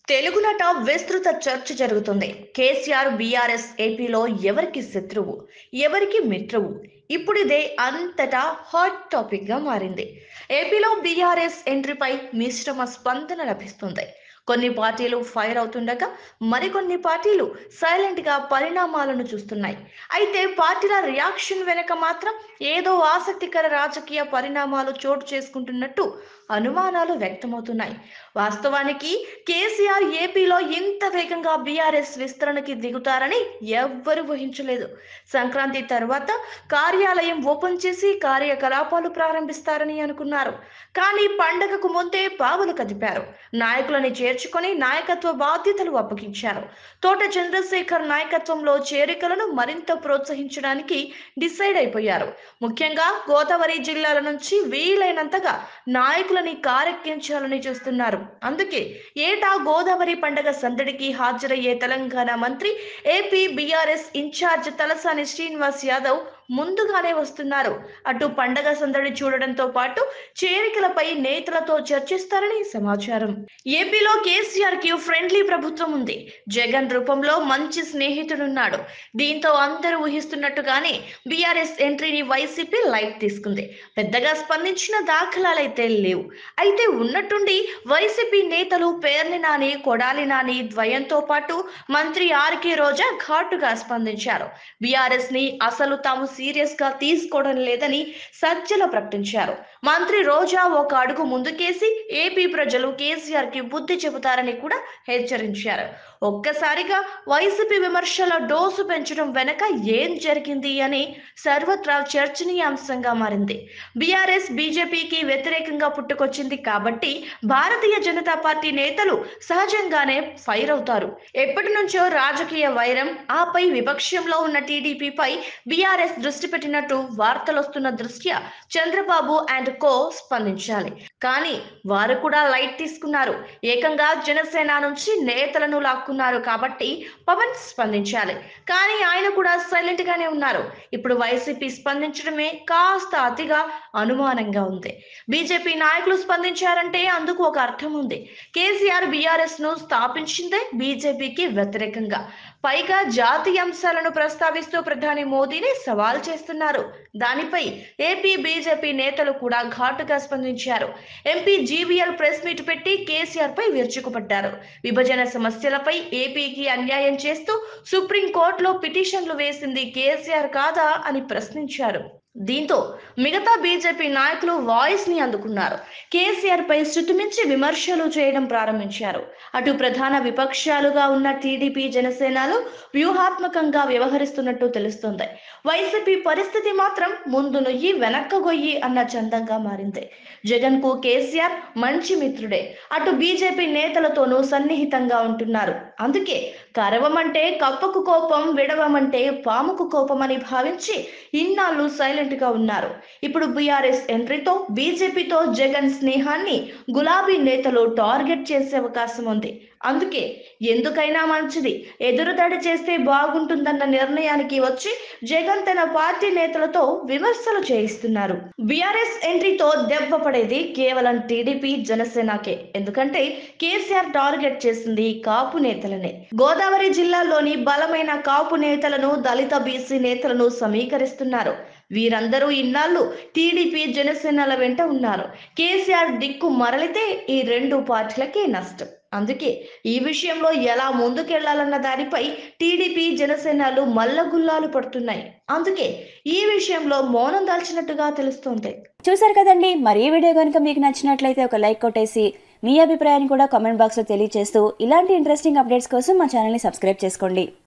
తెలుగునట విస్తృత చర్చ జరుగుతుంది కేసీఆర్ బీఆర్ఎస్ ఏపీలో ఎవరికి శత్రువు ఎవరికి మిత్రువు ఇప్పుడు ఇదే అంతటా హాట్ టాపిక్ గా మారింది ఏపీలో బీఆర్ఎస్ ఎంట్రీపై మిశ్రమ స్పందన లభిస్తుంది కొన్ని పార్టీలు ఫైర్ అవుతుండగా మరికొన్ని పార్టీలు సైలెంట్ గా పరిణామాలను చూస్తున్నాయి అయితే పార్టీల రియాక్షన్ వెనక మాత్రం ఏదో ఆసక్తికర రాజకీయ పరిణామాలు చోటు చేసుకుంటున్నట్టు అనుమానాలు వ్యక్తమవుతున్నాయి వాస్తవానికి కేసీఆర్ ఏపీలో ఇంత వేగంగా బీఆర్ఎస్ విస్తరణకి దిగుతారని ఎవ్వరూ ఊహించలేదు సంక్రాంతి తర్వాత కార్యాలయం ఓపెన్ చేసి కార్యకలాపాలు ప్రారంభిస్తారని అనుకున్నారు కానీ పండగకు ముందే పావులు కదిపారు నాయకులని చేర్చుకొని నాయకత్వ బాధ్యతలు అప్పగించారు తోట చంద్రశేఖర్ నాయకత్వంలో చేరికలను మరింత ప్రోత్సహించడానికి డిసైడ్ అయిపోయారు ముఖ్యంగా గోదావరి జిల్లాల నుంచి వీలైనంతగా నాయకులని కారెక్కించాలని చూస్తున్నారు అందుకే ఏటా గోదావరి పండగ సందడికి హాజరయ్యే తెలంగాణ మంత్రి AP BRS incharge Talasani Srinivas Yadav ముందుగానే వస్తున్నారు అటు పండగ సందడి చూడడంతో పాటు చేరికలపై నేతలతో చర్చిస్తారని సమాచారం ఏపీలో కేసీఆర్ కి ఫ్రెండ్లీ ప్రభుత్వం ఉంది జగన్ రూపంలో మంచి స్నేహితుడున్నాడు దీంతో అందరూ ఊహిస్తున్నట్టుగానే బీఆర్ఎస్ ఎంట్రీని వైసీపీ లైట్ తీసుకుంది పెద్దగా స్పందించిన దాఖలాలైతే లేవు అయితే ఉన్నట్టుండి వైసీపీ నేతలు పేర్ని నాని కొడాలి నాని ద్వయంతో పాటు మంత్రి ఆర్కే రోజా ఘాటుగా స్పందించారు బీఆర్ఎస్ ని అసలు తాము సీరియస్ గా తీసుకోవడం లేదని సజ్జల ప్రకటించారు మంత్రి రోజా ఒక అడుగు ముందుకేసి ఏపీ ప్రజలు కేసీఆర్ కి బుద్ధి చెబుతారని కూడా హెచ్చరించారు ఒక్కసారిగా వైసీపీ విమర్శల డోసు పెంచడం వెనక ఏం జరిగింది అని సర్వత్రా చర్చనీయాంశంగా మారింది బీఆర్ఎస్ బీజేపీకి వ్యతిరేకంగా పుట్టుకొచ్చింది కాబట్టి భారతీయ జనతా పార్టీ నేతలు సహజంగానే ఫైర్ అవుతారు ఎప్పటి నుంచో రాజకీయ వైరం ఆపై విపక్షంలో ఉన్న టీడీపీపై బీఆర్ఎస్ దృష్టి పెట్టినట్టు వార్తలు వస్తున్న దృష్ట్యా చంద్రబాబు అండ్ కో స్పందించాలి కానీ వారు కూడా లైట్ తీసుకున్నారు ఏకంగా జనసేన నుంచి నేతలను లాక్కున్నారు కాబట్టి పవన్ స్పందించాలి కానీ ఆయన కూడా సైలెంట్ గానే ఉన్నారు ఇప్పుడు వైసీపీ స్పందించడమే కాస్త అతిగా అనుమానంగా ఉంది బీజేపీ నాయకులు స్పందించారంటే అందుకు ఒక అర్థం ఉంది కేసీఆర్ బీఆర్ఎస్ ను స్థాపించిందే బీజేపీకి వ్యతిరేకంగా పైగా జాతీయ అంశాలను ప్రస్తావిస్తూ ప్రధాని మోదీని సవాల్ చేస్తున్నారు దానిపై ఏపీ బీజేపీ నేతలు కూడా ఘాటుగా స్పందించారు ఎంపీ జీవీఎల్ ప్రెస్ మీట్ పెట్టి కేసీఆర్ పై విరుచుకుపడ్డారు విభజన సమస్యలపై ఏపీకి అన్యాయం చేస్తూ సుప్రీంకోర్టులో పిటిషన్లు వేసింది కేసీఆర్ కాదా అని ప్రశ్నించారు దీంతో మిగతా బీజేపీ నాయకులు వాయిస్ ని అందుకున్నారు కేసీఆర్ పై శృతిమించి విమర్శలు చేయడం ప్రారంభించారు అటు ప్రధాన విపక్షాలుగా ఉన్న టీడీపీ జనసేనలు వ్యూహాత్మకంగా వ్యవహరిస్తున్నట్టు తెలుస్తోంది వైసీపీ పరిస్థితి మాత్రం ముందు నొయ్యి వెనక్క గొయ్యి అన్న చందంగా మారింది జగన్ కు కేసీఆర్ మంచి మిత్రుడే అటు బీజేపీ నేతలతోనూ సన్నిహితంగా ఉంటున్నారు అందుకే కరవమంటే కప్పకు కోపం విడవమంటే పాముకు కోపం అని భావించి ఇన్నాళ్ళు సైలెంట్ గా ఉన్నారు ఇప్పుడు బీఆర్ఎస్ ఎంట్రీతో బీజేపీతో జగన్ స్నేహాన్ని గులాబీ నేతలు టార్గెట్ చేసే అవకాశం ఉంది అందుకే ఎందుకైనా మంచిది ఎదురుదాడి చేస్తే బాగుంటుందన్న నిర్ణయానికి వచ్చి జగన్ తన పార్టీ నేతలతో విమర్శలు చేయిస్తున్నారు బీఆర్ఎస్ ఎంట్రీతో దెబ్బ పడేది కేవలం టీడీపీ జనసేనకే ఎందుకంటే కేసీఆర్ టార్గెట్ చేసింది కాపు నేతలనే గోదావరి జిల్లాలోని బలమైన కాపు నేతలను దళిత బీసీ నేతలను సమీకరిస్తున్నారు వీరందరూ ఇన్నాళ్ళు టీడీపీ జనసేనల వెంట ఉన్నారు కేసీఆర్ దిక్కు మరలితే ఈ రెండు పార్టీలకే నష్టం అందుకే ఈ విషయంలో ఎలా ముందుకెళ్లాలన్న దానిపై టీడీపీ జనసేనలు మల్లగుల్లాలు పడుతున్నాయి అందుకే ఈ విషయంలో మౌనం దాల్చినట్టుగా తెలుస్తోంది చూసారు కదండి మరి ఈ వీడియో కనుక మీకు నచ్చినట్లయితే ఒక లైక్ కొట్టేసి మీ అభిప్రాయాన్ని కూడా కామెంట్ బాక్స్లో తెలియజేస్తూ ఇలాంటి ఇంట్రెస్టింగ్ అప్డేట్స్ కోసం మా ఛానల్ని సబ్స్క్రైబ్ చేసుకోండి